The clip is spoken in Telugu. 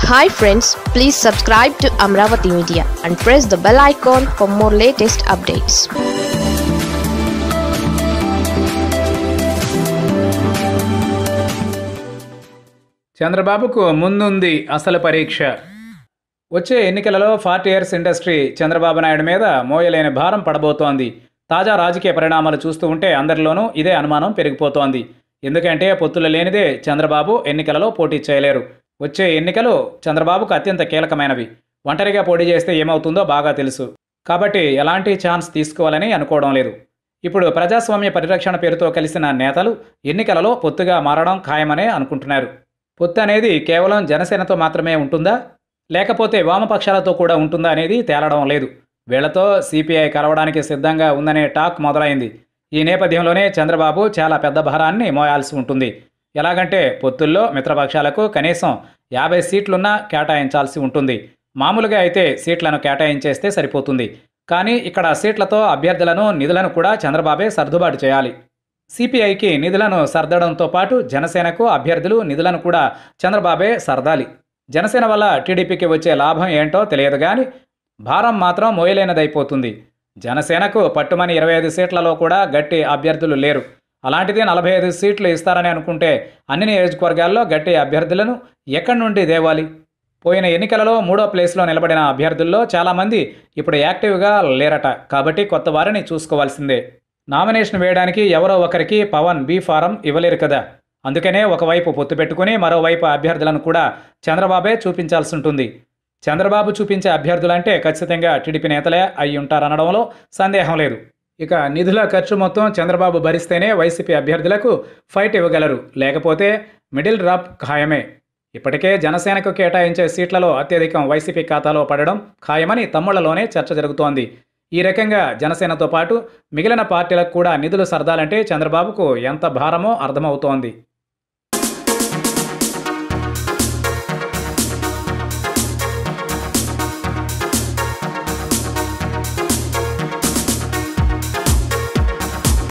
hi friends please subscribe to Amaravati media and press the bell icon for more latest updates చంద్రబాబుకు ముందుంది అసలు పరీక్ష వచ్చే ఎన్నికలలో forty years industry Chandrababu Naidu మీద మోయలేని భారం పడబోతోంది తాజా రాజకీయ పరిణామాలు చూస్తూ ఉంటే అందరిలోనూ ఇదే అనుమానం పెరిగిపోతోంది ఎందుకంటే పొత్తులు లేనిదే చంద్రబాబు ఎన్నికలలో పోటీ చేయలేరు వచ్చే ఎన్నికలు చంద్రబాబుకు అత్యంత కీలకమైనవి ఒంటరిగా పోటీ చేస్తే ఏమవుతుందో బాగా తెలుసు కాబట్టి ఎలాంటి ఛాన్స్ తీసుకోవాలని అనుకోవడం లేదు ఇప్పుడు ప్రజాస్వామ్య పరిరక్షణ పేరుతో కలిసిన నేతలు ఎన్నికలలో పొత్తుగా మారడం ఖాయమనే అనుకుంటున్నారు పొత్తు అనేది కేవలం జనసేనతో మాత్రమే ఉంటుందా లేకపోతే వామపక్షాలతో కూడా ఉంటుందా అనేది తేలడం లేదు వీళ్లతో సిపిఐ కలవడానికి సిద్ధంగా ఉందనే టాక్ మొదలైంది ఈ నేపథ్యంలోనే చంద్రబాబు చాలా పెద్ద భారాన్ని మోయాల్సి ఉంటుంది ఎలాగంటే పొత్తుల్లో మిత్రపక్షాలకు కనీసం యాభై సీట్లున్నా కేటాయించాల్సి ఉంటుంది మామూలుగా అయితే సీట్లను కేటాయించేస్తే సరిపోతుంది కానీ ఇక్కడ సీట్లతో అభ్యర్థులను నిధులను కూడా చంద్రబాబే సర్దుబాటు చేయాలి సిపిఐకి నిధులను సర్దడంతో పాటు జనసేనకు అభ్యర్థులు నిధులను కూడా చంద్రబాబే సర్దాలి జనసేన వల్ల టీడీపీకి వచ్చే లాభం ఏంటో తెలియదు కానీ భారం మాత్రం మోయలేనిదైపోతుంది జనసేనకు పట్టుమని ఇరవై ఐదు సీట్లలో కూడా గట్టి అభ్యర్థులు లేరు అలాంటిది నలభై ఐదు సీట్లు ఇస్తారని అనుకుంటే అన్ని నియోజకవర్గాల్లో గట్టి అభ్యర్థులను ఎక్కడి నుండి దేవాలి పోయిన ఎన్నికలలో మూడో ప్లేస్లో నిలబడిన అభ్యర్థుల్లో చాలామంది ఇప్పుడు యాక్టివ్గా లేరట కాబట్టి కొత్త వారిని చూసుకోవాల్సిందే నామినేషన్ వేయడానికి ఎవరో ఒకరికి పవన్ బీ ఫారం ఇవ్వలేరు కదా అందుకనే ఒకవైపు పొత్తు పెట్టుకుని మరోవైపు అభ్యర్థులను కూడా చంద్రబాబే చూపించాల్సి ఉంటుంది చంద్రబాబు చూపించే అభ్యర్థులంటే ఖచ్చితంగా టీడీపీ నేతలే అయి ఉంటారనడంలో సందేహం లేదు ఇక నిధుల ఖర్చు మొత్తం చంద్రబాబు భరిస్తేనే వైసీపీ అభ్యర్థులకు ఫైట్ ఇవ్వగలరు లేకపోతే మిడిల్ డ్రాప్ ఖాయమే ఇప్పటికే జనసేనకు కేటాయించే సీట్లలో అత్యధికం వైసీపీ ఖాతాలో పడడం ఖాయమని తమ్ముళ్లలోనే చర్చ జరుగుతోంది ఈ రకంగా జనసేనతో పాటు మిగిలిన పార్టీలకు కూడా నిధులు సర్దాలంటే చంద్రబాబుకు ఎంత భారమో అర్థమవుతోంది